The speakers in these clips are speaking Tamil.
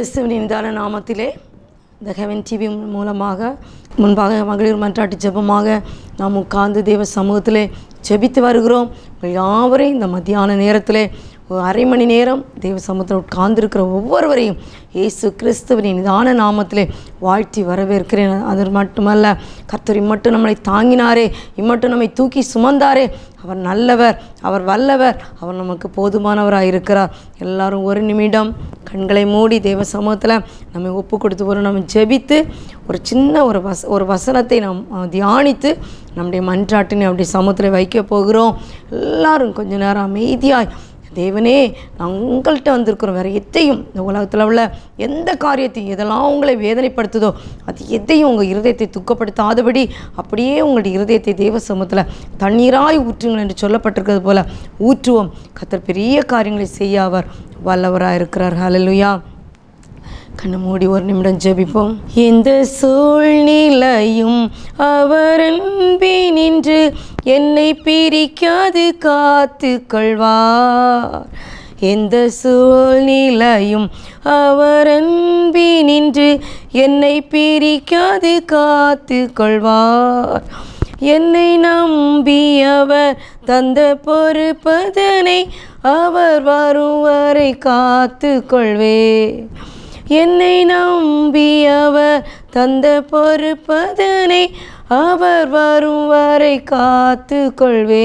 கிறிஸ்துவின் இனிதான நாமத்திலே இந்த ஹெவன் டிவி மூலமாக முன்பாக மகளிர் மன்றாட்டு ஜெபமாக நாம் உட்கார்ந்து தேவ சமூகத்திலே ஜெபித்து வருகிறோம் உங்கள் யாவரையும் இந்த மத்தியான நேரத்திலே ஒரு அரை மணி நேரம் தேவ சமூகத்தில் உட்கார்ந்திருக்கிற ஒவ்வொருவரையும் இயேசு கிறிஸ்துவின் இனிதான நாமத்திலே வாழ்த்தி வரவேற்கிறேன் அது மட்டுமல்ல கர்த்தர் இம்மட்டும் நம்மளை தாங்கினாரே இம்மட்டும் நம்மை தூக்கி சுமந்தாரே அவர் நல்லவர் அவர் வல்லவர் அவர் நமக்கு போதுமானவராக இருக்கிறார் எல்லாரும் ஒரு நிமிடம் கண்களை மூடி தேவ சமூகத்தில் நம்ம ஒப்பு கொடுத்து ஒரு நம்ம ஜெபித்து ஒரு சின்ன ஒரு வச ஒரு வசனத்தை நாம் அஹ், தியானித்து நம்முடைய மன்றாட்டினை அப்படி சமூகத்தில் வைக்க போகிறோம் எல்லாரும் கொஞ்ச நேரம் அமைதியாய் தேவனே நான் உங்கள்கிட்ட வந்திருக்கிறோம் வேறு எதையும் இந்த உலகத்தில் உள்ள எந்த காரியத்தையும் எதெல்லாம் உங்களை வேதனைப்படுத்துதோ அது எதையும் உங்கள் இருதயத்தை துக்கப்படுத்தாதபடி அப்படியே உங்களுடைய இருதயத்தை தேவ சமூகத்தில் தண்ணீராய் ஊற்றுங்கள் என்று சொல்லப்பட்டிருக்கிறது போல ஊற்றுவோம் கத்தர் பெரிய காரியங்களை செய்ய அவர் வல்லவராக இருக்கிறார் ஹalleluya கண்ணு மூடி ஒரு நிமிடம் ஜெபிப்போம் எந்த சூழ்நிலையும் அவர் நின்று என்னை பிரிக்காது காத்து கொள்வார் எந்த சூழ்நிலையும் அவர் நின்று என்னை பிரிக்காது காத்து கொள்வார் என்னை நம்பியவர் தந்த பொறுப்பதனை அவர் வரும் வரை காத்து கொள்வே என்னை நம்பியவர் தந்த பொறுப்பதனை அவர் வரும் வரை காத்து கொள்வே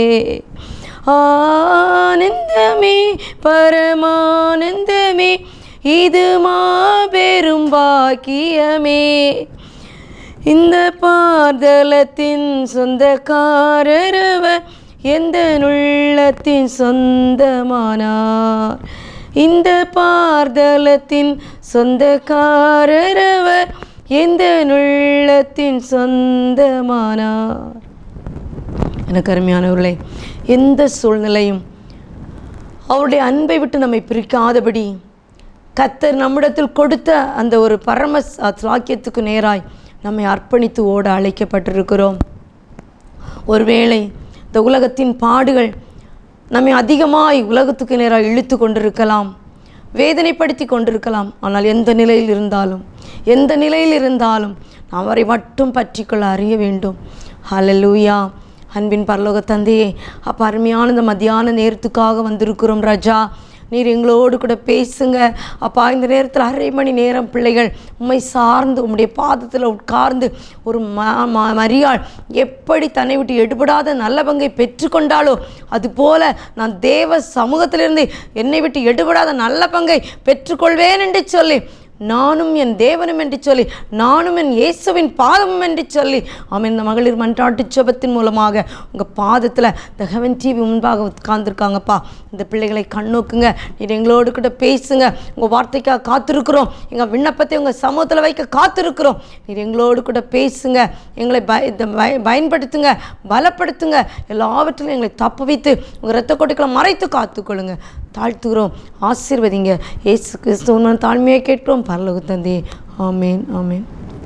ஆனந்தமே பரமானந்தமே இது மாபெரும் பாக்கியமே இந்த பார்தலத்தின் சொந்தக்காரரவர் எந்த உள்ளத்தின் சொந்தமானார் இந்த பார்தலத்தின் சொந்தக்காரரவர் எந்த உள்ளத்தின் சொந்தமானார் எனக்கு அருமையானவர்களே எந்த சூழ்நிலையும் அவருடைய அன்பை விட்டு நம்மை பிரிக்காதபடி கத்தர் நம்மிடத்தில் கொடுத்த அந்த ஒரு பரம ச- சாக்கியத்துக்கு நேராய் நம்மை அர்ப்பணித்து ஓட அழைக்கப்பட்டிருக்கிறோம் ஒருவேளை இந்த உலகத்தின் பாடுகள் நம்மை அதிகமாய் உலகத்துக்கு நேராக இழுத்து கொண்டிருக்கலாம் வேதனைப்படுத்தி கொண்டிருக்கலாம் ஆனால் எந்த நிலையில் இருந்தாலும் எந்த நிலையில் இருந்தாலும் நாம் அவரை மட்டும் பற்றிக்கொள்ள அறிய வேண்டும் ஹalleluya அன்பின் பரலோக தந்தையே அப்போ அருமையான இந்த மத்தியான நேரத்துக்காக வந்திருக்கிறோம் ராஜா நீர் எங்களோடு கூட பேசுங்க அப்பா இந்த நேரத்தில் அரை மணி நேரம் பிள்ளைகள் உம்மை சார்ந்து உம்முடைய பாதத்தில் உட்கார்ந்து ஒரு ம ம- மரியாள் எப்படி தன்னை விட்டு எடுபடாத நல்ல பங்கை பெற்றுக்கொண்டாலோ அதுபோல நான் தேவ சமூகத்திலிருந்து என்னை விட்டு எடுபடாத நல்ல பங்கை பெற்றுக்கொள்வேன் என்று சொல்லி நானும் என் தேவனும் என்று சொல்லி நானும் என் இயேசுவின் பாதமும் என்று சொல்லி ஆமென் இந்த மகளிர் மன்றாட்டு ஜெபத்தின் மூலமாக உங்கள் பாதத்தில் இந்த ஹெவன் டிவி முன்பாக உட்கார்ந்துருக்காங்கப்பா இந்த பிள்ளைகளை கண்ணோக்குங்க நீர் எங்களோடு கூட பேசுங்க உங்கள் வார்த்தைக்காக காத்திருக்கிறோம் எங்கள் விண்ணப்பத்தை உங்கள் சமூகத்தில் வைக்க காத்திருக்கிறோம் நீர் எங்களோடு கூட பேசுங்க எங்களை பய இந்த பய- பயன்படுத்துங்க பலப்படுத்துங்க எல்லாவற்றிலும் எங்களை தப்பு வைத்து உங்கள் இரத்த கொட்டைகளை மறைத்து காத்துக்கொள்ளுங்க தாழ்த்துகிறோம் ஆசீர்வதிங்க இயேசு கிறிஸ்துவன் தாழ்மையை கேட்கிறோம் பரலோக தந்தையே ஆமேன் ஆமேன்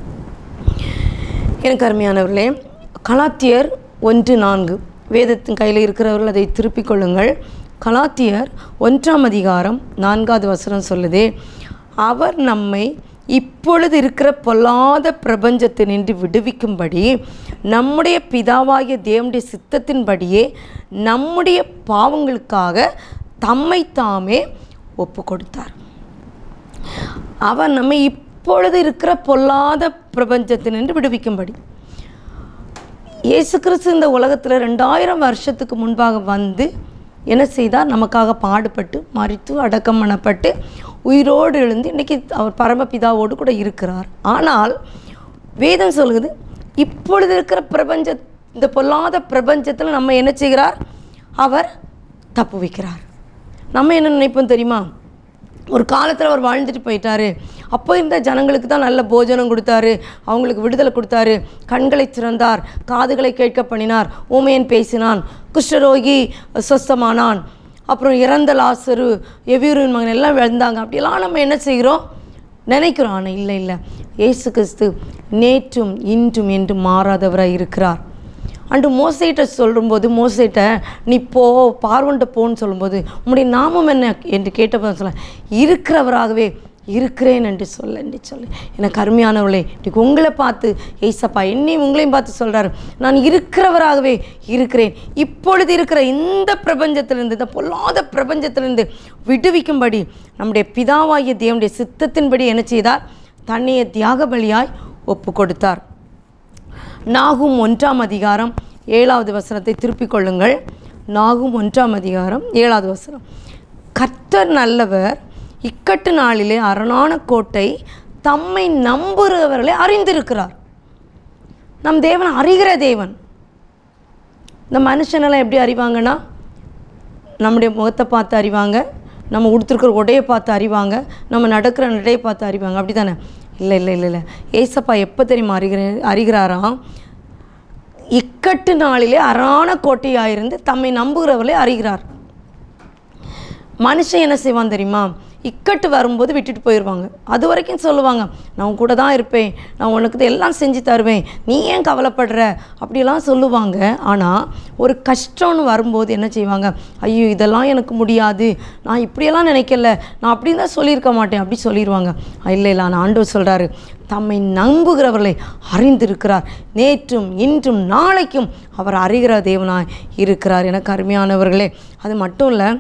எனக்கு அருமையானவர்களே கலாத்தியர் ஒன்று நான்கு வேதத்தின் கையில் இருக்கிறவர்கள் அதை திருப்பிக் கொள்ளுங்கள் கலாத்தியர் ஒன்றாம் அதிகாரம் நான்காவது வசனம் சொல்லுதே அவர் நம்மை இப்பொழுது இருக்கிற பொல்லாத பிரபஞ்சத்தை நின்று விடுவிக்கும்படி நம்முடைய பிதாவாகிய தேவனுடைய சித்தத்தின்படியே நம்முடைய பாவங்களுக்காக தம்மை தாமே ஒப்பு கொடுத்தார் அவர் நம்மை இப்பொழுது இருக்கிற பொல்லாத பிரபஞ்சத்தினின்று விடுவிக்கும்படி இயேசு கிறிஸ்து இந்த உலகத்தில் ரெண்டாயிரம் வருஷத்துக்கு முன்பாக வந்து என்ன செய்தார் நமக்காக பாடுபட்டு மறித்து அடக்கம் பண்ணப்பட்டு உயிரோடு எழுந்து இன்றைக்கி அவர் பரமபிதாவோடு கூட இருக்கிறார் ஆனால் வேதம் சொல்லுது இப்பொழுது இருக்கிற பிரபஞ்ச இந்த பொல்லாத பிரபஞ்சத்தில் நம்ம என்ன செய்கிறார் அவர் தப்பு வைக்கிறார் நம்ம என்ன நினைப்போம் தெரியுமா ஒரு காலத்தில் அவர் வாழ்ந்துட்டு போயிட்டாரு அப்போ இருந்த ஜனங்களுக்கு தான் நல்ல போஜனம் கொடுத்தாரு அவங்களுக்கு விடுதலை கொடுத்தாரு கண்களை திறந்தார் காதுகளை கேட்க பண்ணினார் ஊமையன் பேசினான் குஷ்டரோகி சொஸ்தமானான் அப்புறம் இறந்த லாசரு எவ்யூரின் மகன் எல்லாம் விழுந்தாங்க அப்படியெல்லாம் நம்ம என்ன செய்கிறோம் நினைக்கிறோம் ஆனால் இல்லை இல்லை இயேசு கிறிஸ்து நேற்றும் இன்றும் என்றும் மாறாதவராக இருக்கிறார் அண்டு மோசைட்ட சொல்லும்போது மோசைட்ட நீ போ பார்வன்ட்ட போன்னு சொல்லும்போது உம்முடைய நாமம் என்ன என்று கேட்டப்போ சொல்ல இருக்கிறவராகவே இருக்கிறேன் என்று சொல்ல என்று சொல்லு எனக்கு அருமையானவர்களே இன்னைக்கு உங்களை பார்த்து ஏசப்பா என்னையும் உங்களையும் பார்த்து சொல்கிறாரு நான் இருக்கிறவராகவே இருக்கிறேன் இப்பொழுது இருக்கிற இந்த பிரபஞ்சத்திலிருந்து இந்த பொல்லாத பிரபஞ்சத்திலிருந்து விடுவிக்கும்படி நம்முடைய பிதாவாகிய தேவனுடைய சித்தத்தின்படி என்ன செய்தார் தன்னையை தியாக பலியாய் ஒப்பு கொடுத்தார் நாகும் ஒன்றாம் அதிகாரம் ஏழாவது வசனத்தை திருப்பிக் கொள்ளுங்கள் நாகும் ஒன்றாம் அதிகாரம் ஏழாவது வசனம் கர்த்தர் நல்லவர் இக்கட்டு நாளிலே அரணான கோட்டை தம்மை நம்புகிறவர்களை அறிந்திருக்கிறார் நம் தேவன் அறிகிற தேவன் இந்த மனுஷனெல்லாம் எப்படி அறிவாங்கன்னா நம்முடைய முகத்தை பார்த்து அறிவாங்க நம்ம உடுத்திருக்கிற உடையை பார்த்து அறிவாங்க நம்ம நடக்கிற நடையை பார்த்து அறிவாங்க அப்படி தானே இல்லை இல்லை இல்லை இல்லை ஏசப்பா எப்போ தெரியுமா அறிகிற அறிகிறாராம் இக்கட்டு நாளிலே அரணான கோட்டையாயிருந்து தம்மை நம்புகிறவர்களை அறிகிறார் மனுஷன் என்ன செய்வான் தெரியுமா இக்கட்டு வரும்போது விட்டுட்டு போயிடுவாங்க அது வரைக்கும் சொல்லுவாங்க நான் உன் கூட தான் இருப்பேன் நான் உனக்கு இது எல்லாம் செஞ்சு தருவேன் நீ ஏன் கவலைப்படுற அப்படிலாம் சொல்லுவாங்க ஆனால் ஒரு கஷ்டம்னு வரும்போது என்ன செய்வாங்க ஐயோ இதெல்லாம் எனக்கு முடியாது நான் இப்படியெல்லாம் நினைக்கல நான் அப்படி தான் சொல்லியிருக்க மாட்டேன் அப்படி சொல்லிடுவாங்க இல்லை இல்லை நான் ஆண்டவர் சொல்கிறாரு தம்மை நம்புகிறவர்களை அறிந்திருக்கிறார் நேற்றும் இன்றும் நாளைக்கும் அவர் அறிகிற தேவனாய் இருக்கிறார் எனக்கு அருமையானவர்களே அது மட்டும் இல்லை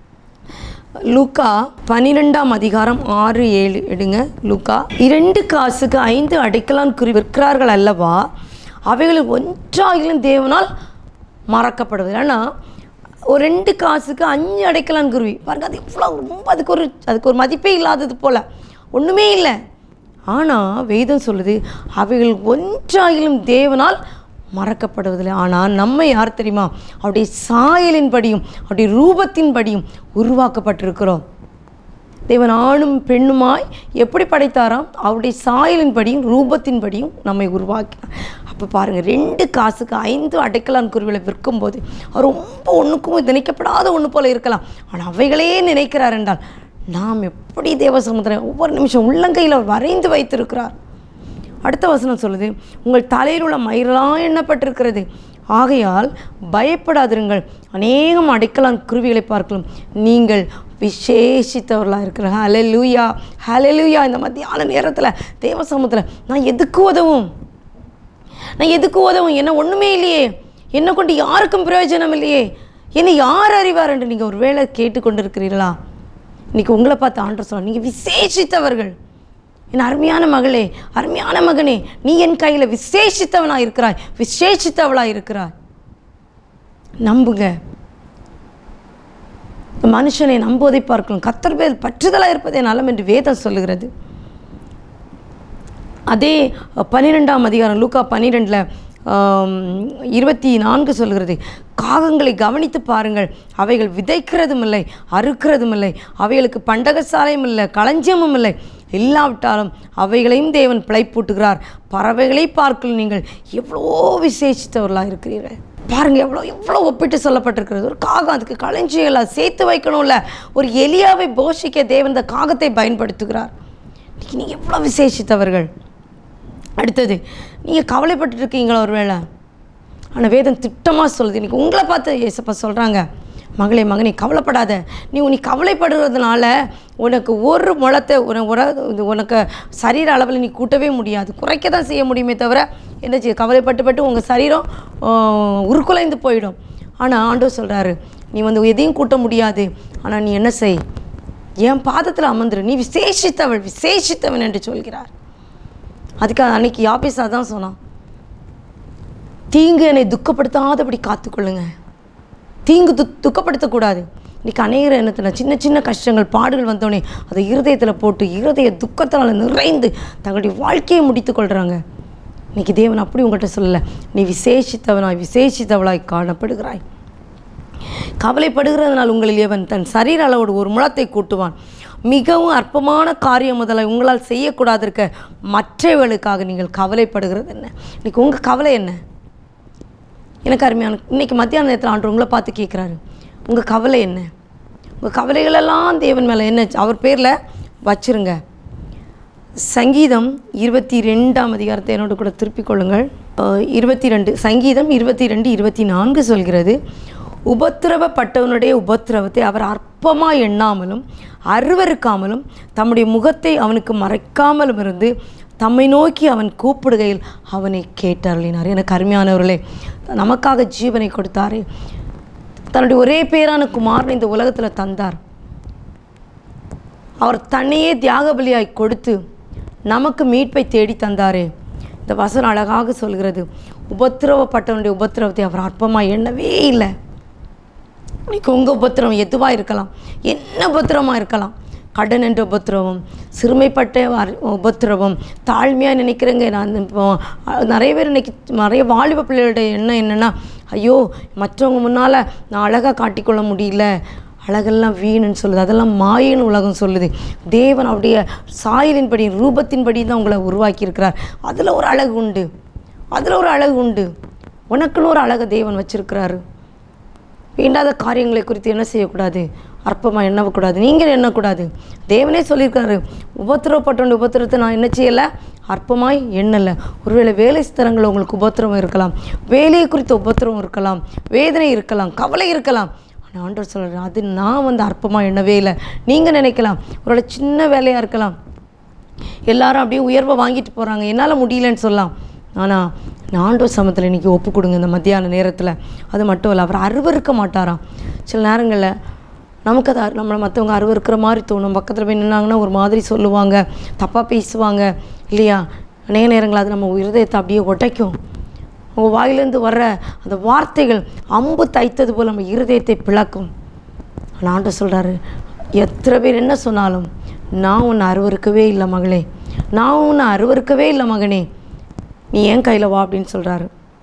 லூக்கா பன்னிரெண்டாம் அதிகாரம் ஆறு ஏழு எடுங்க லூக்கா இரண்டு காசுக்கு ஐந்து அடைக்கலான் குறி விற்கிறார்கள் அல்லவா அவைகளில் ஒன்றாகிலும் தேவனால் மறக்கப்படுவது ஏன்னா ஒரு ரெண்டு காசுக்கு அஞ்சு அடைக்கலான் குருவி பாருங்க அது இவ்வளோ ரொம்ப அதுக்கு ஒரு அதுக்கு ஒரு மதிப்பே இல்லாதது போல் ஒன்றுமே இல்லை ஆனால் வேதம் சொல்லுது அவைகள் ஒன்றாகிலும் தேவனால் மறக்கப்படுவதில்லை ஆனால் நம்ம யார் தெரியுமா அவருடைய சாயலின்படியும் அவருடைய ரூபத்தின்படியும் உருவாக்கப்பட்டிருக்கிறோம் தேவன் ஆணும் பெண்ணுமாய் எப்படி படைத்தாராம் அவருடைய சாயலின்படியும் ரூபத்தின்படியும் நம்மை உருவாக்கினார் அப்போ பாருங்கள் ரெண்டு காசுக்கு ஐந்து அடைக்கலான் குருவிகளை விற்கும்போது அவர் ரொம்ப ஒன்றுக்கும் நினைக்கப்படாத ஒன்று போல இருக்கலாம் ஆனால் அவைகளே நினைக்கிறார் என்றால் நாம் எப்படி தேவ சமுத்திரம் ஒவ்வொரு நிமிஷம் உள்ளங்கையில் அவர் வரைந்து வைத்திருக்கிறார் அடுத்த வசனம் சொல்லுது உங்கள் தலையில் உள்ள மயிரெல்லாம் எண்ணப்பட்டிருக்கிறது ஆகையால் பயப்படாதிருங்கள் அநேகம் அடைக்கலான் குருவிகளை பார்க்கலாம் நீங்கள் விசேஷித்தவர்களாக இருக்கிற ஹலெலூயா ஹலெலூயா இந்த மத்தியான நேரத்தில் தேவ சமூகத்தில் நான் எதுக்கு உதவும் நான் எதுக்கு உதவும் என்ன ஒன்றுமே இல்லையே என்னை கொண்டு யாருக்கும் பிரயோஜனம் இல்லையே என்னை யார் அறிவார் என்று நீங்கள் ஒரு வேளை கேட்டுக்கொண்டு இருக்கிறீர்களா இன்றைக்கி உங்களை பார்த்து ஆண்டர் சொல்ல நீங்கள் விசேஷித்தவர்கள் என் அருமையான மகளே அருமையான மகனே நீ என் கையில் விசேஷித்தவனாக இருக்கிறாய் விசேஷித்தவளாக இருக்கிறாய் நம்புங்க மனுஷனை நம்புவதை பார்க்கணும் கத்தர் பேர் பற்றுதலாக இருப்பதே நலம் என்று வேதம் சொல்லுகிறது அதே பன்னிரெண்டாம் அதிகாரம் லூக்கா பன்னிரெண்டில் இருபத்தி நான்கு சொல்கிறது காகங்களை கவனித்து பாருங்கள் அவைகள் விதைக்கிறதும் இல்லை அறுக்கிறதும் இல்லை அவைகளுக்கு பண்டகசாலையும் இல்லை களஞ்சியமும் இல்லை இல்லாவிட்டாலும் அவைகளையும் தேவன் பிழைப்பூட்டுகிறார் பறவைகளை பார்க்கல நீங்கள் எவ்வளோ விசேஷித்தவர்களாக இருக்கிறீர்கள் பாருங்கள் எவ்வளோ எவ்வளோ ஒப்பிட்டு சொல்லப்பட்டிருக்கிறது ஒரு காகம் அதுக்கு களஞ்சியங்கள சேர்த்து வைக்கணும்ல ஒரு எலியாவை போஷிக்க தேவன் இந்த காகத்தை பயன்படுத்துகிறார் இன்னைக்கு நீங்கள் எவ்வளோ விசேஷித்தவர்கள் அடுத்தது நீங்கள் கவலைப்பட்டு இருக்கீங்களா ஒரு வேளை ஆனால் வேதம் திட்டமாக சொல்லுது இன்றைக்கி உங்களை பார்த்து ஏசப்பா சொல்கிறாங்க மகளே மகனே கவலைப்படாத நீ நீ கவலைப்படுறதுனால உனக்கு ஒரு முளத்தை உன உர இது உனக்கு சரீர அளவில் நீ கூட்டவே முடியாது குறைக்க தான் செய்ய முடியுமே தவிர என்ன செய்ய கவலைப்பட்டு பட்டு உங்கள் சரீரம் ஆஹ், உருக்குலைந்து போயிடும் ஆனால் ஆண்டவர் சொல்கிறாரு நீ வந்து எதையும் கூட்ட முடியாது ஆனால் நீ என்ன செய் என் பாதத்தில் அமர்ந்துரு நீ விசேஷித்தவள் விசேஷித்தவன் என்று சொல்கிறார் அதுக்கு அன்னைக்கு யாபேசா தான் சொன்னான் தீங்கு என்னை துக்கப்படுத்தாதபடி காத்துக்கொள்ளுங்க தீங்கு து துக்கப்படுத்தக்கூடாது இன்னைக்கு அநேகர் என்னத்தில் சின்ன சின்ன கஷ்டங்கள் பாடுகள் வந்தோடனே அதை இருதயத்தில் போட்டு இருதய துக்கத்தால் நிறைந்து தங்களுடைய வாழ்க்கையை முடித்து கொள்கிறாங்க இன்னைக்கு தேவன் அப்படி உங்கள்கிட்ட சொல்லலை நீ விசேஷித்தவனாய் விசேஷித்தவளாய் காணப்படுகிறாய் கவலைப்படுகிறதுனால் உங்களில் எவன் தன் சரீர அளவோடு ஒரு முழத்தை கூட்டுவான் மிகவும் அற்பமான காரியம் முதலை உங்களால் செய்யக்கூடாது இருக்க மற்றவர்களுக்காக நீங்கள் கவலைப்படுகிறது என்ன இன்னைக்கு உங்கள் கவலை என்ன எனக்கு அருமையான இன்னைக்கு மத்தியான நேரத்தில் ஆண்டு உங்களை பார்த்து கேட்குறாரு உங்கள் கவலை என்ன உங்கள் கவலைகளெல்லாம் தேவன் மேலே என்ன அவர் பேரில் வச்சிருங்க சங்கீதம் இருபத்தி ரெண்டாம் அதிகாரத்தை என்னோட கூட திருப்பிக் கொள்ளுங்கள் அஹ், இருபத்தி ரெண்டு சங்கீதம் இருபத்தி ரெண்டு இருபத்தி நான்கு சொல்கிறது உபத்திரவப்பட்டவனுடைய உபத்திரவத்தை அவர் அற்பமாக எண்ணாமலும் அருவருக்காமலும் தம்முடைய முகத்தை அவனுக்கு மறைக்காமலும் இருந்து தம்மை நோக்கி அவன் கூப்பிடுகையில் அவனை கேட்டருளினார் எனக்கு அருமையானவர்களே நமக்காக ஜீவனை கொடுத்தாரே தன்னுடைய ஒரே பேரான குமாரனை இந்த உலகத்தில் தந்தார் அவர் தன்னையே தியாக பலியாய் கொடுத்து நமக்கு மீட்பை தேடி தந்தாரே இந்த வசனம் அழகாக சொல்கிறது உபத்திரவப்பட்டவனுடைய உபத்திரவத்தை அவர் அற்பமாக எண்ணவே இல்லை இன்னைக்கு உங்கள் உபத்திரவம் எதுவாக இருக்கலாம் என்ன உபத்திரமாக இருக்கலாம் கடன் என்ற உபத்திரவம் சிறுமைப்பட்ட வர- உபத்திரவம் தாழ்மையாக நினைக்கிறேங்க நான் இப்போ அஹ், நிறைய பேர் இன்னைக்கு நிறைய வாலிப பிள்ளைகளுடைய எண்ணம் என்னென்னா ஐயோ மற்றவங்க முன்னால் நான் அழகாக காட்டிக்கொள்ள முடியல அழகெல்லாம் வீணுன்னு சொல்லுது அதெல்லாம் மாயின்னு உலகம் சொல்லுது தேவன் அவருடைய சாயலின்படி ரூபத்தின்படி தான் உங்களை உருவாக்கியிருக்கிறார் அதில் ஒரு அழகு உண்டு அதில் ஒரு அழகு உண்டு உனக்குன்னு ஒரு அழகை தேவன் வச்சிருக்கிறாரு வேண்டாத காரியங்களை குறித்து என்ன செய்யக்கூடாது அற்பமாக எண்ணக்கூடாது நீங்கள் எண்ணக்கூடாது தேவனே சொல்லியிருக்காரு உபத்திரவப்பட்ட உபத்திரத்தை நான் என்ன செய்யலை அற்பமாய் எண்ணலை ஒருவேளை வேலை ஸ்தலங்களில் உங்களுக்கு உபத்திரவம் இருக்கலாம் வேலையை குறித்த உபத்திரவம் இருக்கலாம் வேதனை இருக்கலாம் கவலை இருக்கலாம் ஆனால் ஆண்டவர் சொல்கிறார் அது நான் வந்து அற்பமாக எண்ணவே இல்லை நீங்கள் நினைக்கலாம் ஒருவேளை சின்ன வேலையாக இருக்கலாம் எல்லாரும் அப்படியே உயர்வை வாங்கிட்டு போகிறாங்க என்னால் முடியலன்னு சொல்லலாம் ஆனால் நான் ஆண்டவர் சமத்தில் இன்றைக்கி ஒப்பு கொடுங்க இந்த மத்தியான நேரத்தில் அது மட்டும் இல்லை அவர் அருவருக்க மாட்டாராம் சில நேரங்களில் நமக்கு அது அரு- நம்மளை மற்றவங்க அருவருக்கிற மாதிரி தோணும் பக்கத்தில் போய் நின்னாங்கன்னா ஒரு மாதிரி சொல்லுவாங்க தப்பாக பேசுவாங்க இல்லையா அநேக நேரங்கள் அது நம்ம இருதயத்தை அப்படியே உடைக்கும் உங்கள் வாயிலேருந்து வர்ற அந்த வார்த்தைகள் அம்பு தைத்தது போல் நம்ம இருதயத்தை பிளக்கும் ஆனால் ஆண்டவர் சொல்கிறாரு எத்தனை பேர் என்ன சொன்னாலும் நான் உன்னை அருவருக்கவே இல்லை மகளே நான் உன்னை அருவருக்கவே இல்லை மகனே நீ ஏன் கையில் வா அப்படின்னு சொல்கிறாரு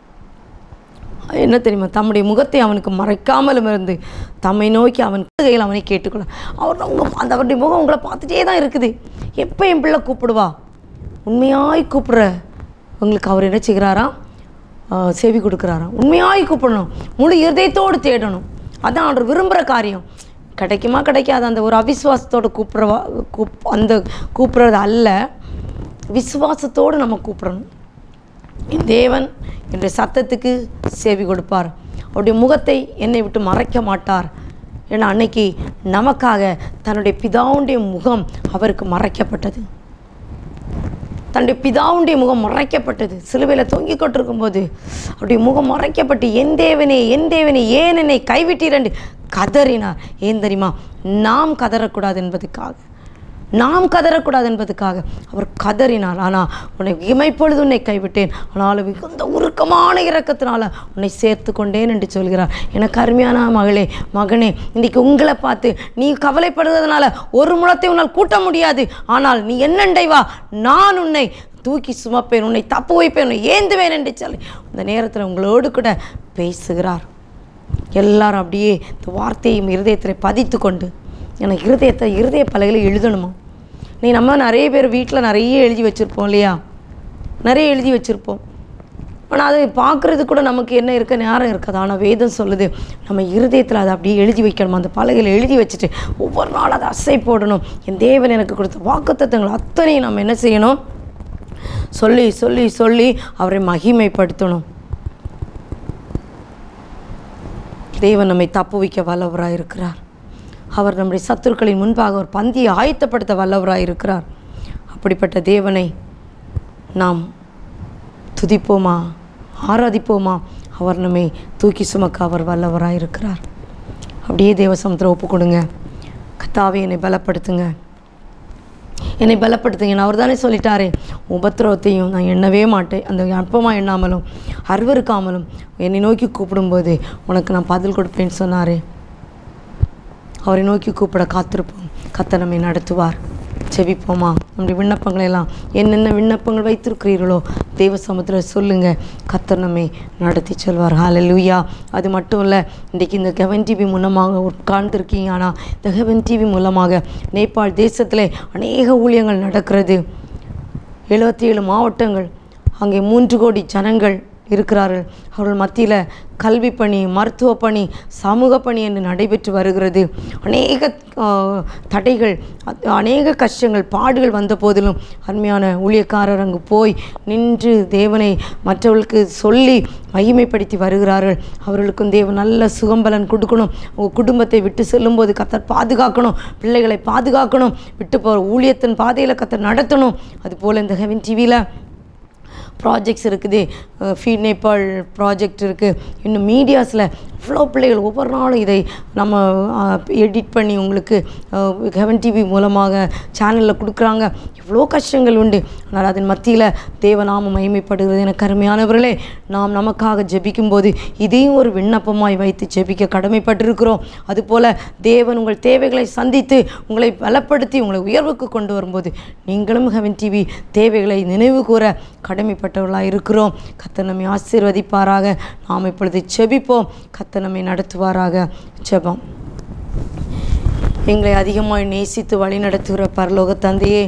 என்ன தெரியுமா தம்முடைய முகத்தை அவனுக்கு மறைக்காமலும் இருந்து தம்மை நோக்கி அவன் கையில் அவனை கேட்டுக்கொள்ள அவர் உங்க அந்த அவருடைய முகம் உங்களை பார்த்துட்டே தான் இருக்குது எப்போ என் பிள்ளை கூப்பிடுவா உண்மையாய் கூப்பிடுற உங்களுக்கு அவர் என்ன செய்கிறாராம் ஆஹ் செவி கொடுக்குறாராம் உண்மையாய் கூப்பிடணும் முழு இருதயத்தோடு தேடணும் அதான் அவர் விரும்புகிற காரியம் கிடைக்குமா கிடைக்காது அந்த ஒரு அவிசுவாசத்தோடு கூப்பிட்றவா கூப் அந்த கூப்பிட்றது அல்ல விசுவாசத்தோடு நம்ம கூப்பிடணும் என் தேவன் என்னுடைய சத்தத்துக்கு செவி கொடுப்பார் அவருடைய முகத்தை என்னை விட்டு மறைக்க மாட்டார் ஏன்னா அன்னைக்கு நமக்காக தன்னுடைய பிதாவுடைய முகம் அவருக்கு மறைக்கப்பட்டது தன்னுடைய பிதாவுடைய முகம் மறைக்கப்பட்டது சிலுவையில் தொங்கிக் கொண்டிருக்கும்போது அவருடைய முகம் மறைக்கப்பட்டு என் தேவனே என் தேவனே ஏன் என்னை கைவிட்டீரண்டு கதறினார் ஏன் தெரியுமா நாம் கதறக்கூடாது என்பதுக்காக நாம் கதறக்கூடாது என்பதுக்காக அவர் கதறினார் ஆனால் உன்னை இமைப்பொழுது உன்னை கைவிட்டேன் ஆனாலும் மிகுந்த உருக்கமான இரக்கத்தினால உன்னை சேர்த்து கொண்டேன் என்று சொல்கிறார் எனக்கு அருமையான மகளே மகனே இன்னைக்கு உங்களை பார்த்து நீ கவலைப்படுறதுனால ஒரு முழத்தை உன்னால் கூட்ட முடியாது ஆனால் நீ என்னண்டை வா நான் உன்னை தூக்கி சுமப்பேன் உன்னை தப்பு வைப்பேன் உன்னை ஏந்துவேன் என்று சொல்லி இந்த நேரத்தில் உங்களோடு கூட பேசுகிறார் எல்லாரும் அப்படியே இந்த வார்த்தையும் இருதயத்தில் பதித்து கொண்டு எனக்கு இருதயத்தை இருதய பலகையில் எழுதணுமா நீ நம்ம நிறைய பேர் வீட்டில் நிறைய எழுதி வச்சுருப்போம் இல்லையா நிறைய எழுதி வச்சுருப்போம் ஆனால் அது பார்க்குறது கூட நமக்கு என்ன இருக்க நேரம் இருக்காது ஆனால் வேதம் சொல்லுது நம்ம இருதயத்தில் அதை அப்படியே எழுதி வைக்கணும் அந்த பலகையில் எழுதி வச்சுட்டு ஒவ்வொரு நாள் அதை அசை போடணும் என் தேவன் எனக்கு கொடுத்த வாக்குத்தத்தங்கள் அத்தனையும் நம்ம என்ன செய்யணும் சொல்லி சொல்லி சொல்லி அவரை மகிமைப்படுத்தணும் தேவன் நம்மை தப்புவிக்க வல்லவராக இருக்கிறார் அவர் நம்முடைய சத்துருக்களின் முன்பாக ஒரு பந்தியை ஆயத்தப்படுத்த வல்லவராக இருக்கிறார் அப்படிப்பட்ட தேவனை நாம் துதிப்போமா ஆராதிப்போமா அவர் நம்மை தூக்கி சுமக்க அவர் வல்லவராக இருக்கிறார் அப்படியே தேவசமத்தில் ஒப்பு கொடுங்க கத்தாவே என்னை பலப்படுத்துங்க என்னை பலப்படுத்துங்க அவர் தானே சொல்லிட்டாரே உபத்திரவத்தையும் நான் எண்ணவே மாட்டேன் அந்த அற்பமாக எண்ணாமலும் அருவருக்காமலும் என்னை நோக்கி கூப்பிடும்போது உனக்கு நான் பதில் கொடுப்பேன்னு சொன்னாரே அவரை நோக்கி கூப்பிட காத்திருப்போம் கத்த நம்மை நடத்துவார் செபிப்போமா நம்முடைய விண்ணப்பங்களை எல்லாம் என்னென்ன விண்ணப்பங்கள் வைத்திருக்கிறீர்களோ தேவ சமுத்திரம் சொல்லுங்க கத்தர் நம்மை நடத்தி செல்வார் ஹalleluya அது மட்டும் இல்லை இன்றைக்கி இந்த கெவன் டிவி மூலமாக உட்கார்ந்துருக்கீங்க ஆனால் இந்த கெவன் டிவி மூலமாக நேபாள் தேசத்தில் அநேக ஊழியங்கள் நடக்கிறது எழுபத்தி ஏழு மாவட்டங்கள் அங்கே மூன்று கோடி ஜனங்கள் இருக்கிறார்கள் அவர்கள் மத்தியில் கல்வி பணி மருத்துவ பணி சமூக பணி என்று நடைபெற்று வருகிறது அநேக ஆஹ், தடைகள் அ- அநேக கஷ்டங்கள் பாடுகள் வந்த போதிலும் அருமையான ஊழியக்காரர் அங்கு போய் நின்று தேவனை மற்றவர்களுக்கு சொல்லி மகிமைப்படுத்தி வருகிறார்கள் அவர்களுக்கும் தேவன் நல்ல சுகம்பலன் கொடுக்கணும் உங்கள் குடும்பத்தை விட்டு செல்லும்போது கத்தர் பாதுகாக்கணும் பிள்ளைகளை பாதுகாக்கணும் விட்டு போகிற ஊழியத்தின் பாதையில் கத்தர் நடத்தணும் அதுபோல் இந்த ஹெவன் டிவியில் ப்ராஜெக்ட்ஸ் இருக்குது ஃபீட் நேபாள் ப்ராஜெக்ட் இருக்குது இன்னும் மீடியாஸில் இவ்வளோ பிள்ளைகள் ஒவ்வொரு நாளும் இதை நம்ம எடிட் பண்ணி உங்களுக்கு ஹெவன் டிவி மூலமாக சேனலில் கொடுக்குறாங்க இவ்வளோ கஷ்டங்கள் உண்டு ஆனால் அதன் மத்தியில் தேவநாமம் மகிமைப்படுகிறது எனக்கு அருமையானவர்களே நாம் நமக்காக ஜெபிக்கும்போது இதையும் ஒரு விண்ணப்பமாய் வைத்து ஜெபிக்க கடமைப்பட்டிருக்கிறோம் அதுபோல் தேவன் உங்கள் தேவைகளை சந்தித்து உங்களை பலப்படுத்தி உங்களை உயர்வுக்கு கொண்டு வரும்போது நீங்களும் ஹெவன் டிவி தேவைகளை நினைவு கூற கடமைப்பட்டவர்களாக இருக்கிறோம் கர்த்தர் நம்மை ஆசீர்வதிப்பாராக நாம் இப்பொழுது ஜெபிப்போம் கர்த்தர் நம்மை நடத்துவாராக ஜெபம் எங்களை அதிகமாக நேசித்து வழி நடத்துகிற பரலோக தந்தையே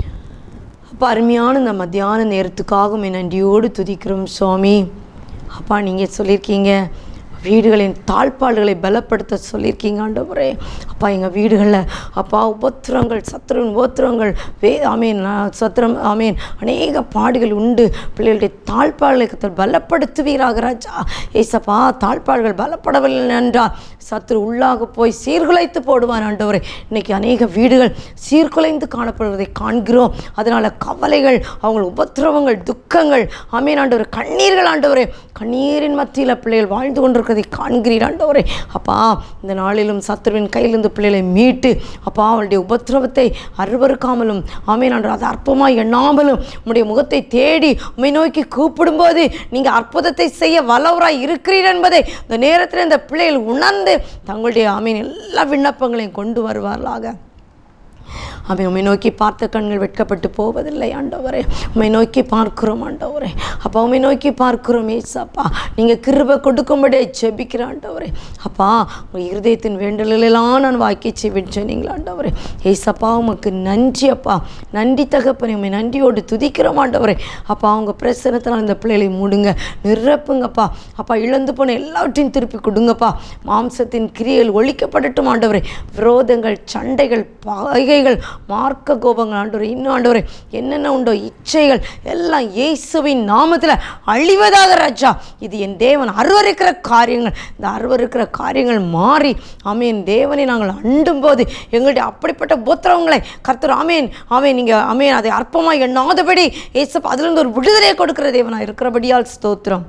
அப்பா அருமையான இந்த மத்தியான நேரத்துக்காக உம்மை நன்றியோடு துதிக்கிறோம் சுவாமி அப்பா நீங்கள் சொல்லியிருக்கீங்க வீடுகளின் தாழ்பாடுகளை பலப்படுத்த சொல்லியிருக்கீங்க ஆண்டவரே அப்பா எங்கள் வீடுகளில் அப்பா உபத்திரங்கள் சத்துருவின் உபத்திரங்கள் வே ஆமீன் நான் சத்திரம் ஆமீன் அநேக பாடுகள் உண்டு பிள்ளைகளுடைய தாழ்பாடுகளை கத்தர் பலப்படுத்துவீராக ராஜா ஏசப்பா தாழ்பாடுகள் பலப்படவில்லை என்றால் சத்துரு உள்ளாக போய் சீர்குலைத்து போடுவான் ஆண்டவரே இன்னைக்கு அநேக வீடுகள் சீர்குலைந்து காணப்படுவதை காண்கிறோம் அதனால் கவலைகள் அவங்க உபத்திரவங்கள் துக்கங்கள் ஆமீன் ஆண்டவரே கண்ணீர்கள் ஆண்டவரே கண்ணீரின் மத்தியில் பிள்ளைகள் வாழ்ந்து கொண்டிருக்கிறதை காண்கிறீர் ஆண்டவரே அப்பா இந்த நாளிலும் சத்துருவின் கையிலிருந்து பிள்ளைகளை மீட்டு அப்பா அவளுடைய உபத்திரவத்தை அருவறுக்காமலும் ஆமீன் ஆண்டவர் அதை அற்பமாய் எண்ணாமலும் உம்முடைய முகத்தை தேடி உம்மை நோக்கி கூப்பிடும்போது நீங்கள் அற்புதத்தை செய்ய வல்லவராய் இருக்கிறீர் என்பதை இந்த நேரத்தில் இந்த பிள்ளைகள் உணர்ந்து தங்களுடைய ஆமீன் எல்லா விண்ணப்பங்களையும் கொண்டு வருவார்களாக அவன் உம்மை நோக்கி பார்த்த கண்கள் வெட்கப்பட்டு போவதில்லை ஆண்டவரே உம்மை நோக்கி பார்க்கிறோம் ஆண்டவரே அப்பா உம்மை நோக்கி பார்க்கிறோம் ஏசப்பா நீங்கள் கிருபை கொடுக்கும்படியே ஜெபிக்கிற ஆண்டவரே அப்பா உங்கள் இருதயத்தின் வேண்டலெல்லாம் நான் வாக்கி செய்வேன் சொன்னீங்களா ஆண்டவரே ஏசப்பா உமக்கு நன்றி அப்பா நன்றி தகப்பனே உம்மை நன்றியோடு துதிக்கிறோம் ஆண்டவரே அப்பா உங்கள் பிரசனத்தில் அந்த பிள்ளைகளை மூடுங்க நிரப்புங்கப்பா அப்பா இழந்து போன எல்லாவற்றையும் திருப்பி கொடுங்கப்பா மாம்சத்தின் கிரியைகள் ஒழிக்கப்படட்டும் ஆண்டவரே விரோதங்கள் சண்டைகள் பகைகள் மார்க்க கோபங்கள் ஆண்டவரே இன்னும் ஆண்டவரே என்னென்ன உண்டோ இச்சைகள் எல்லாம் இயேசுவின் நாமத்தில் அழிவதாக ராஜா இது என் தேவன் அருவருக்கிற காரியங்கள் இந்த அருவருக்கிற காரியங்கள் மாறி ஆமீன் தேவனை நாங்கள் அண்டும் போது எங்களுடைய அப்படிப்பட்ட புத்திரவங்களை கர்த்தர் ஆமேன் ஆமேன் நீங்கள் ஆமேன் அதை அற்பமாக எண்ணாதபடி ஏசப்பா அதிலிருந்து ஒரு விடுதலையை கொடுக்கிற தேவனாக இருக்கிறபடியால் ஸ்தோத்திரம்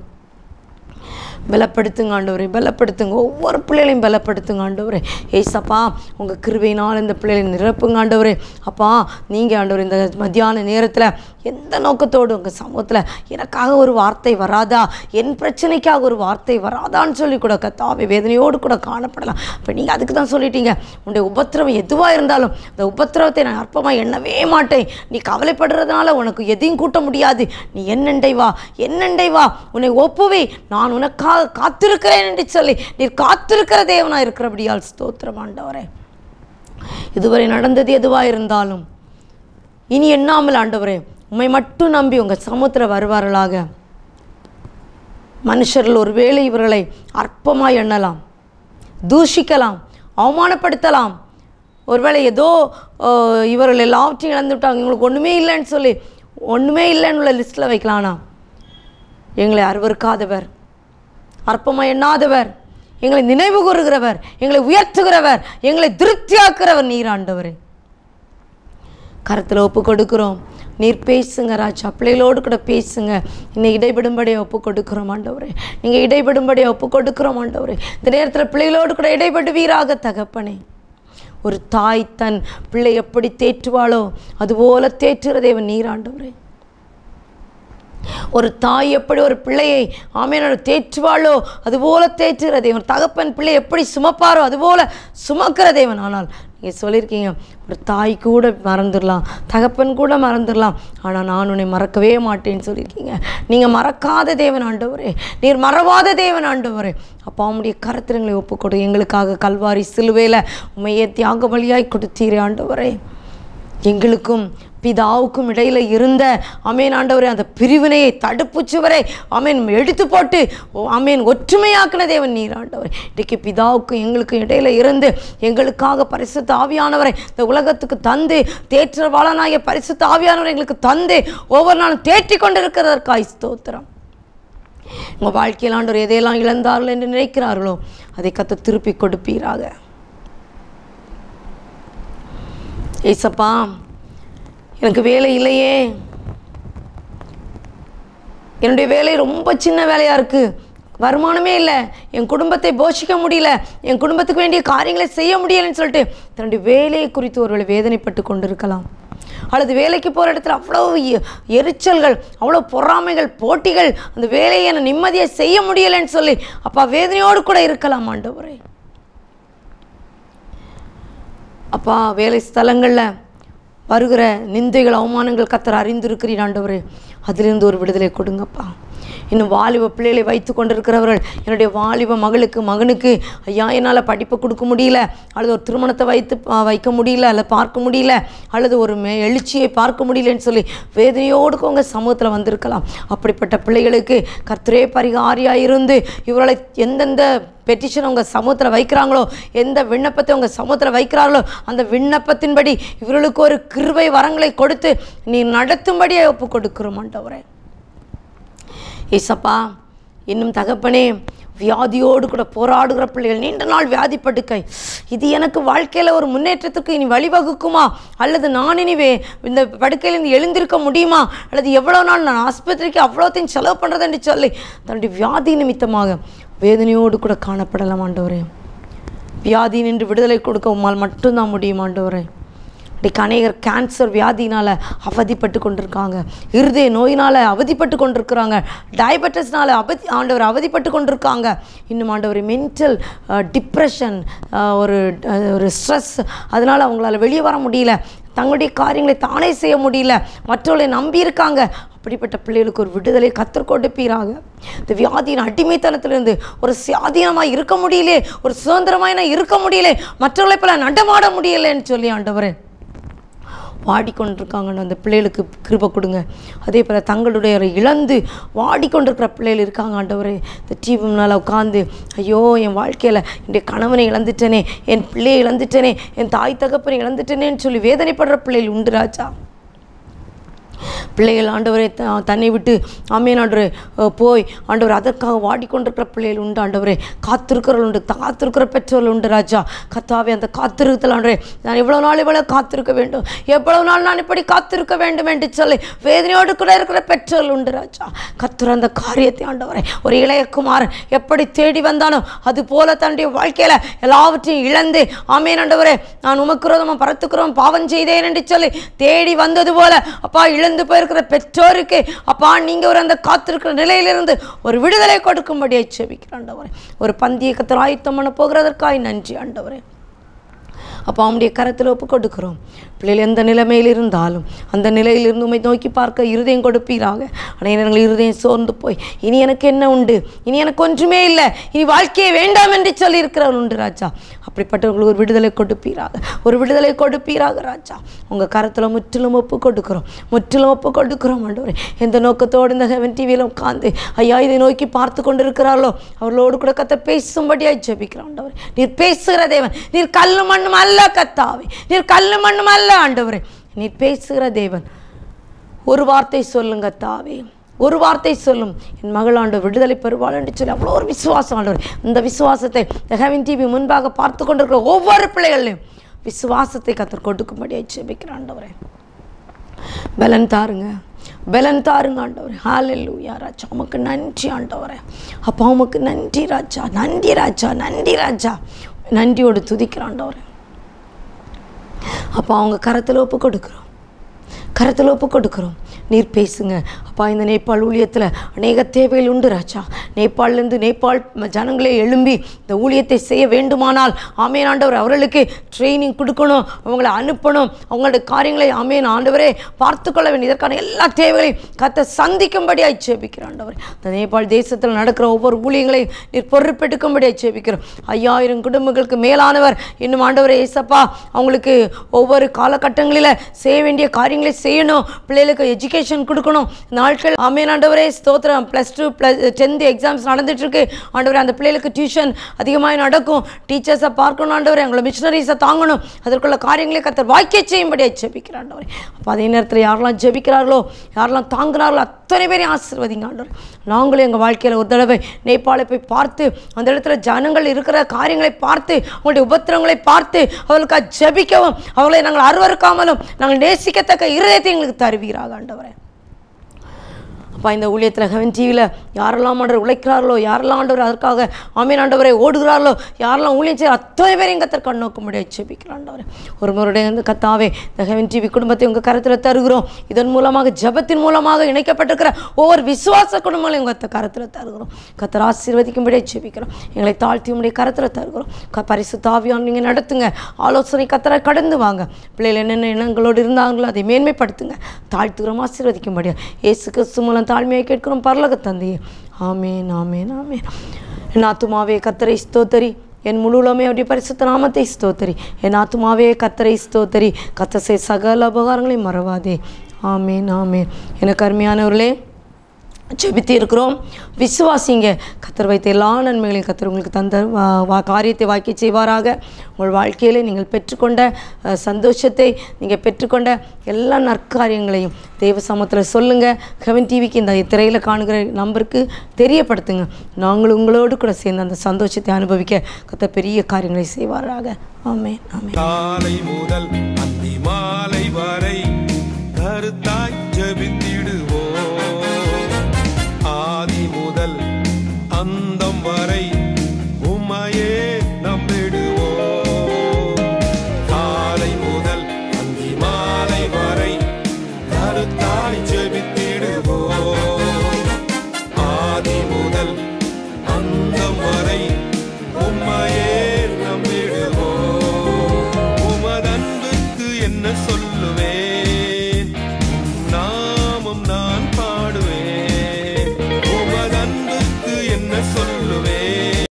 பலப்படுத்துங்க ஆண்டவரே பலப்படுத்துங்க ஒவ்வொரு பிள்ளைகளையும் பலப்படுத்துங்க ஆண்டவரே ஏசப்பா உங்கள் கிருபையினால் இந்த பிள்ளைகளை நிரப்புங்க ஆண்டவரே அப்பா நீங்கள் ஆண்டவர் இந்த மத்தியான நேரத்தில் எந்த நோக்கத்தோடு உங்கள் சமூகத்தில் எனக்காக ஒரு வார்த்தை வராதா என் பிரச்சனைக்காக ஒரு வார்த்தை வராதான்னு சொல்லி கூட கத்தாவை வேதனையோடு கூட காணப்படலாம் இப்போ நீங்கள் அதுக்கு தான் சொல்லிட்டீங்க உன்னுடைய உபத்திரவம் எதுவாக இருந்தாலும் இந்த உபத்திரவத்தை நான் அற்பமாக எண்ணவே மாட்டேன் நீ கவலைப்படுறதுனால உனக்கு எதையும் கூட்ட முடியாது நீ என்னண்டை வா என்னண்டை வா உன்னை ஒப்புவி நான் உனக்காக காத்திருக்கிறேன் என்று சொல்லி நீர் காத்திருக்கிற தேவனாக இருக்கிறபடியால் ஸ்தோத்திரம் ஆண்டவரே இதுவரை நடந்தது எதுவாக இருந்தாலும் இனி எண்ணாமல் ஆண்டவரே உம்மை மட்டும் நம்பி உங்கள் சமுத்திர வருவார்களாக மனுஷர்கள் ஒருவேளை இவர்களை அற்பமாய் எண்ணலாம் தூஷிக்கலாம் அவமானப்படுத்தலாம் ஒருவேளை ஏதோ அஹ், இவர்கள் எல்லாவற்றையும் இழந்து விட்டாங்க இவங்களுக்கு ஒன்றுமே இல்லைன்னு சொல்லி ஒன்றுமே இல்லைன்னு உள்ள லிஸ்ட்டில் வைக்கலாம்னா எங்களை அருவருக்காதவர் அற்பமாக எண்ணாதவர் எங்களை நினைவு கூறுகிறவர் எங்களை உயர்த்துகிறவர் எங்களை திருப்தியாக்குறவர் நீர் ஆண்டவரே கருத்தில் ஒப்பு கொடுக்குறோம் நீர் பேசுங்க ராஜா பிள்ளைகளோடு கூட பேசுங்க இன்னை இடைபடும்படியாக ஒப்பு கொடுக்குறோம் ஆண்டவரே நீங்கள் இடைபடும்படியாக ஒப்பு கொடுக்குறோம் ஆண்டவரே இந்த நேரத்தில் பிள்ளைகளோடு கூட இடைபடுவீராக தகப்பனே ஒரு தாய் தன் பிள்ளை எப்படி தேற்றுவாளோ அதுபோல தேற்றுகிற தேவன் நீர் ஆண்டவரே ஒரு தாய் எப்படி ஒரு பிள்ளையை ஆமேனோட தேற்றுவாளோ அதுபோல தேற்றுகிற தேவன் தகப்பன் பிள்ளை எப்படி சுமப்பாரோ அதுபோல சுமக்கிற தேவன் ஆனால் நீங்கள் சொல்லியிருக்கீங்க ஒரு தாய் கூட மறந்துடலாம் தகப்பன் கூட மறந்துடலாம் ஆனால் நான் உன்னை மறக்கவே மாட்டேன்னு சொல்லியிருக்கீங்க நீங்கள் மறக்காத தேவன் ஆண்டவரே நீர் மறவாத தேவன் ஆண்டவரே அப்பா உம்முடைய கருத்திரங்களை ஒப்புக்கொடு எங்களுக்காக கல்வாரி சிலுவையில் உண்மையை தியாக பலியாய் கொடுத்தீரே ஆண்டவரே எங்களுக்கும் பிதாவுக்கும் இடையில இருந்த அமேன் ஆண்டவரே அந்த பிரிவினையை தடுப்பு சுவரை அமேன் எடுத்து போட்டு ஓ, அமேன் ஒற்றுமையாக்கின தேவன் நீர் ஆண்டவர் இன்றைக்கு பிதாவுக்கும் எங்களுக்கும் இடையில இருந்து எங்களுக்காக பரிசுத்த ஆவியானவரை இந்த உலகத்துக்கு தந்து தேற்றவாளனாகிய பரிசுத்த ஆவியானவரை எங்களுக்கு தந்து ஒவ்வொரு நாளும் தேற்றிக் கொண்டிருக்கிறதற்காய் ஸ்தோத்திரம் உங்கள் வாழ்க்கையில் ஆண்டவர் எதையெல்லாம் இழந்தார்கள் என்று நினைக்கிறார்களோ அதை கத்த திருப்பி கொடுப்பீராக ஏசப்பா எனக்கு வேலை இல்லையே என்னுடைய வேலை ரொம்ப சின்ன வேலையாக இருக்குது வருமானமே இல்லை என் குடும்பத்தை போஷிக்க முடியல என் குடும்பத்துக்கு வேண்டிய காரியங்களை செய்ய முடியலைன்னு சொல்லிட்டு தன்னுடைய வேலையை குறித்து ஒருவேளை வேதனைப்பட்டு கொண்டிருக்கலாம் அல்லது வேலைக்கு போகிற இடத்துல அவ்வளோ எ- எரிச்சல்கள் அவ்வளோ பொறாமைகள் போட்டிகள் அந்த வேலையை என்னை நிம்மதியை செய்ய முடியலைன்னு சொல்லி அப்பா வேதனையோடு கூட இருக்கலாம் ஆண்டவரே அப்பா வேலை ஸ்தலங்களில் வருகிற நிந்தைகள் அவமானங்கள் கத்தர் அறிந்திருக்கிறீர் ஆண்டவரே அதிலிருந்து ஒரு விடுதலை கொடுங்கப்பா இன்னும் வாலிப பிள்ளைகளை வைத்து கொண்டிருக்கிறவர்கள் என்னுடைய வாலிப மகளுக்கு மகனுக்கு ஐயா என்னால் படிப்பை கொடுக்க முடியல அல்லது ஒரு திருமணத்தை வைத்து ஆ, வைக்க முடியல அல்லது பார்க்க முடியல அல்லது ஒரு மே எழுச்சியை பார்க்க முடியலன்னு சொல்லி வேதனையோடு உங்கள் சமூகத்தில் வந்திருக்கலாம் அப்படிப்பட்ட பிள்ளைகளுக்கு கர்த்தரே பரிகாரியாக இருந்து இவர்களை எந்தெந்த பெட்டிஷன் உங்கள் சமூகத்தில் வைக்கிறாங்களோ எந்த விண்ணப்பத்தை உங்கள் சமூகத்தில் வைக்கிறார்களோ அந்த விண்ணப்பத்தின்படி இவர்களுக்கு ஒரு கிருபை வரங்களை கொடுத்து நீ நடத்தும்படியே ஒப்பு கொடுக்கிறோம் ஆண்டவரே ஏசப்பா இன்னும் தகப்பனே வியாதியோடு கூட போராடுகிற பிள்ளைகள் நீண்ட நாள் வியாதி படுக்கை இது எனக்கு வாழ்க்கையில் ஒரு முன்னேற்றத்துக்கு இனி வழிவகுக்குமா அல்லது நான் இனிவே இந்த படுக்கையிலிருந்து எழுந்திருக்க முடியுமா அல்லது எவ்வளோ நாள் நான் ஆஸ்பத்திரிக்கு அவ்வளோத்தையும் செலவு பண்ணுறதுன்னு சொல்லி தன்னுடைய வியாதி நிமித்தமாக வேதனையோடு கூட காணப்படலாம் ஆண்டவரே வியாதி நின்று விடுதலை கொடுக்க உம்மால் மட்டும்தான் முடியும் ஆண்டவரே இன்றைக்கு அநேகர் கேன்சர் வியாதினால் அவதிப்பட்டு கொண்டிருக்காங்க இருதய நோயினால் அவதிப்பட்டு கொண்டிருக்கிறாங்க டயபெட்டிஸ்னால் அவதி ஆண்டவர் அவதிப்பட்டு கொண்டிருக்காங்க இன்னும் ஆண்டவர் மென்டல் டிப்ரெஷன் ஒரு அஹ், ஒரு ஸ்ட்ரெஸ் அதனால் அவங்களால வெளியே வர முடியல தங்களுடைய காரியங்களை தானே செய்ய முடியல மற்றவர்களை நம்பி இருக்காங்க அப்படிப்பட்ட பிள்ளைகளுக்கு ஒரு விடுதலை கத்தர் கொடுப்பீராக இந்த வியாதியின் அடிமைத்தனத்திலிருந்து ஒரு சுயாதீனமாக இருக்க முடியலே ஒரு சுதந்திரமாக நான் இருக்க முடியலே மற்றவர்களை போல நடமாட முடியலைன்னு சொல்லி ஆண்டவரே வாடிக்கொண்டிருக்காங்கன்னு அந்த பிள்ளைகளுக்கு கிருபை கொடுங்க அதே போல் தங்களுடைய ஒரு இழந்து வாடிக்கொண்டிருக்கிற பிள்ளைகள் இருக்காங்க ஆண்டவரே இந்த டிவி முன்னால் உட்காந்து ஐயோ என் வாழ்க்கையில் என்னுடைய கணவனை இழந்துட்டேனே என் பிள்ளையை இழந்துட்டேனே என் தாய் தகப்பனை இழந்துட்டேனேன்னு சொல்லி வேதனைப்படுற பிள்ளைகள் உண்டு ராஜா பிள்ளைகள் ஆண்டவரை த- தன்னை விட்டு ஆமேன் ஆண்டவரே அஹ், போய் ஆண்டவர் அதற்காக வாடிக்கொண்டிருக்கிற பிள்ளைகள் உண்டு ஆண்டவரே காத்திருக்கிறவர்கள் உண்டு காத்திருக்கிற பெற்றோர்கள் உண்டு ராஜா கத்தாவே அந்த காத்திருத்தல் ஆண்டவரே நான் எவ்வளோ நாள் இவ்வளோ காத்திருக்க வேண்டும் எவ்வளவு நாள் நான் இப்படி காத்திருக்க வேண்டும் என்று சொல்லி வேதனையோடு கூட இருக்கிற பெற்றோர்கள் உண்டு ராஜா கத்துற அந்த காரியத்தை ஆண்டவரே ஒரு இளையகுமாரன் எப்படி தேடி வந்தானோ அது போல தன்னுடைய வாழ்க்கையில் எல்லாவற்றையும் இழந்து ஆமேன் ஆண்டவரே நான் உமக்குறோதமாக பரத்துக்கிறோம் பாவம் செய்தேன் என்று சொல்லி தேடி வந்தது போல அப்பா இழந்து போயிருக்கிற பெற்றோருக்கு அப்பா நீங்க ஒரு அந்த காத்திருக்கிற நிலையிலிருந்து ஒரு விடுதலை கொடுக்கும்படியை செபிக்கிறேன் ஆண்டவரே ஒரு பந்திய கத்தர் ஆயத்தம் பண்ண போகிறதற்காய் நன்றி ஆண்டவரே அப்போ அவனுடைய கரத்தில் ஒப்பு கொடுக்கிறோம் பிள்ளைகள் எந்த நிலைமையில் இருந்தாலும் அந்த நிலையிலிருந்து உம்மை நோக்கி பார்க்க இருதயம் கொடுப்பீராக அனைவர்கள் இருதயம் சோர்ந்து போய் இனி எனக்கு என்ன உண்டு இனி எனக்கு ஒன்றுமே இல்லை இனி வாழ்க்கையே வேண்டாம் என்று சொல்லி இருக்கிறவர்கள் உண்டு ராஜா அப்படிப்பட்டவர்களுக்கு ஒரு விடுதலை கொடுப்பீராக ஒரு விடுதலை கொடுப்பீராக ராஜா உங்கள் கரத்தில் முற்றிலும் ஒப்பு கொடுக்கிறோம் முற்றிலும் ஒப்பு கொடுக்கிறோம் ஆண்டவரே எந்த நோக்கத்தோடு இந்த ஹெவன் டிவியில் உட்காந்து ஐயா இதை நோக்கி பார்த்து கொண்டிருக்கிறார்களோ அவர்களோடு கூட கத்த பேசும்படியாய் ஜெபிக்கிறோம் ஆண்டவரே நீர் பேசுகிற தேவன் நீர் கல்லு மண்ணும் அல்ல கத்தாவே நீர் கல்லு மண்ணும் அல்ல ஆண்டவரே நீர் பேசுகிற தேவன் ஒரு வார்த்தை சொல்லுங்க தாவே ஒரு வார்த்தை சொல்லும் என் மகள் ஆண்டு விடுதலை பெறுவாள் என்று சொல்லி அவ்வளோ ஒரு விசுவாசம் ஆண்டவர் இந்த விசுவாசத்தை இந்த ஹெவன் டிவி முன்பாக பார்த்து கொண்டிருக்கிற ஒவ்வொரு பிள்ளைகளையும் விசுவாசத்தை கத்தர் கொடுக்கும்படியாக ஜெபிக்கிறேன் ஆண்டவரே பலன் தாருங்க பலன் தாருங்க ஆண்டவரே ஹalleluya ராஜா உமக்கு நன்றி ஆண்டவரே அப்பா உமக்கு நன்றி ராஜா நன்றி ராஜா நன்றி ராஜா நன்றியோடு துதிக்கிறேன் ஆண்டவரே அப்பா அவங்க கரத்தில் ஒப்பு கொடுக்குறோம் கரத்தில் ஒப்பு கொடுக்குறோம் நீர் பேசுங்க அப்பா இந்த நேபாள் ஊழியத்தில் அநேக தேவைகள் உண்டு ராஜா நேபாளிலேருந்து நேபாள் ம- ஜனங்களே எழும்பி இந்த ஊழியத்தை செய்ய வேண்டுமானால் ஆமேன் ஆண்டவர் அவர்களுக்கு ட்ரைனிங் கொடுக்கணும் அவங்கள அனுப்பணும் அவங்களுடைய காரியங்களை ஆமேன் ஆண்டவரே பார்த்து கொள்ள வேண்டும் இதற்கான எல்லா தேவைகளையும் கத்த சந்திக்கும்படியாய் ஜெபிக்கிறோம் ஆண்டவர் இந்த நேபாள் தேசத்தில் நடக்கிற ஒவ்வொரு ஊழியங்களையும் நீர் பொறுப்பெடுக்கும்படியாய் ஜெபிக்கிறோம் ஐயாயிரம் குடும்பங்களுக்கு மேலானவர் இன்னும் ஆண்டவரே ஏசப்பா அவங்களுக்கு ஒவ்வொரு காலகட்டங்களில் செய்ய வேண்டிய காரியங்களை செய்யணும் பிள்ளைகளுக்கு எஜுகேஷன் கொடுக்கணும் நாட்கள் ஆமேன் ஆண்டவரே ஸ்தோத்திரம் plus two plus tenth exams நடந்துட்டுருக்கு ஆண்டவரே அந்த பிள்ளைகளுக்கு டியூஷன் அதிகமாக நடக்கும் டீச்சர்ஸை பார்க்கணும் ஆண்டவரே அவங்கள மிஷினரிஸை தாங்கணும் அதற்குள்ள காரியங்களை கத்தர் வாய்க்கை செய்யும்படியாக ஜெபிக்கிறார் ஆண்டவரே அப்போ அதே நேரத்தில் யாரெல்லாம் ஜெபிக்கிறார்களோ யாரெல்லாம் தாங்குகிறார்களோ அத்தனை பேரையும் ஆசீர்வதிங்க ஆண்டவரே நாங்களும் எங்கள் வாழ்க்கையில் ஒரு தடவை நேபாளை போய் பார்த்து அந்த இடத்துல ஜனங்கள் இருக்கிற காரியங்களை பார்த்து அவங்களுடைய உபத்திரங்களை பார்த்து அவர்களுக்கு ஜெபிக்கவும் அவர்களை நாங்கள் அருவறுக்காமலும் நாங்கள் நேசிக்கத்தக்க இருதயத்தை எங்களுக்கு தருவீராக ஆண்டவரே அப்பா இந்த ஊழியத்தில் ஹெவன் டிவியில் யாரெல்லாம் ஆண்டவர் உழைக்கிறார்களோ யாரெல்லாம் ஆண்டவர் அதற்காக ஆமீன் ஆண்டவரை ஓடுகிறார்களோ யாரெல்லாம் ஊழியம் செய்ய அத்தனை பேரையும் கத்தர் கண்ணோக்க முடியாது ஜெபிக்கிறார் ஆண்டவரே ஒரு முறையுடைய வந்து கத்தாவே இந்த ஹெவன் டிவி குடும்பத்தை உங்கள் கருத்தில் தருகிறோம் இதன் மூலமாக ஜெபத்தின் மூலமாக இணைக்கப்பட்டிருக்கிற ஒவ்வொரு விசுவாச குடும்பங்களையும் உங்கள் கருத்தில் தருகிறோம் கத்தர் ஆசீர்வதிக்கும்படியே ஜெபிக்கிறோம் எங்களை தாழ்த்தி உடைய கருத்தில் தருகிறோம் க பரிசு தாவியான் நீங்கள் நடத்துங்க ஆலோசனை கத்தரை கடந்து வாங்க பிள்ளைகள் என்னென்ன எண்ணங்களோடு இருந்தாங்களோ அதை மேன்மைப்படுத்துங்க தாழ்த்துகிறோம் ஆசீர்வதிக்கும்படியா இயேசு கிறிஸ்து மூலம் தாழ்மையை கேட்கிறோம் பரலக தந்தையே ஆமேன் ஆமேன் ஆமேன் என் ஆத்துமாவே கத்தரை ஸ்தோத்தரி என் முழுலமே அவருடைய பரிசுத்த நாமத்தை ஸ்தோத்தரி என் ஆத்துமாவே கத்தரை ஸ்தோத்தரி கத்தசை சகல உபகாரங்களையும் மறவாதே ஆமேன் ஆமேன் எனக்கு அருமையானவர்களே ஜெபித்து இருக்கிறோம் விசுவாசிங்க கத்தர் வைத்த எல்லா நன்மைகளையும் கத்தர் உங்களுக்கு தந்த வா- வா காரியத்தை வாக்கி செய்வாராக உங்கள் வாழ்க்கையிலே நீங்கள் பெற்றுக்கொண்ட அஹ், சந்தோஷத்தை நீங்கள் பெற்றுக்கொண்ட எல்லா நற்காரியங்களையும் தேவ சமூகத்தில் சொல்லுங்கள் கெவன் டிவிக்கு இந்த திரையில் காணுகிற நம்பருக்கு தெரியப்படுத்துங்க நாங்கள் உங்களோடு கூட சேர்ந்து அந்த சந்தோஷத்தை அனுபவிக்க கத்தர் பெரிய காரியங்களை செய்வாராக ஆமென் ஆமென் காலை முதல் அந்தி மாலை வரை கருத்தாய்